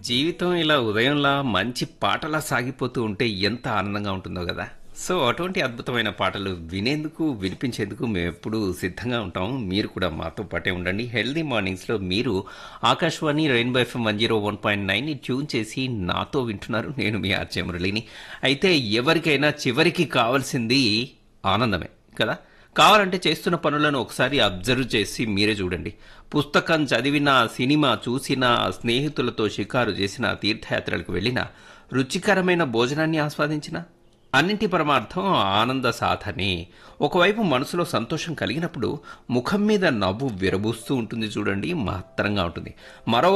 జీవితం ఇలా ఉదయంలా మంచి పాటలా సాగిపోతూ ఉంటే ఎంత ఆనందంగా ఉంటుందో కదా సో అటువంటి అద్భుతమైన పాటలు వినేందుకు వినిపించేందుకు మేము ఎప్పుడూ సిద్ధంగా ఉంటాం మీరు కూడా మాతో పాటే ఉండండి హెల్దీ మార్నింగ్స్లో మీరు Akashvani rainbow FM one zero one point నైన్ని ట్యూన్ చేసి నాతో వింటున్నారు నేను మీ ఆర్చే మురళిని అయితే ఎవరికైనా చివరికి కావాల్సింది ఆనందమే కదా కావాలంటే చేస్తున్న పనులను ఒకసారి అబ్జర్వ్ చేసి మీరే చూడండి పుస్తకం చదివిన సినిమా చూసిన స్నేహితులతో షికారు చేసిన తీర్థయాత్రలకు వెళ్ళిన రుచికరమైన భోజనాన్ని ఆస్వాదించిన అన్నింటి పరమార్థం ఆనంద సాధనే ఒకవైపు మనసులో సంతోషం కలిగినప్పుడు ముఖం మీద నవ్వు విరబూస్తూ ఉంటుంది చూడండి మహత్తరంగా ఉంటుంది మరో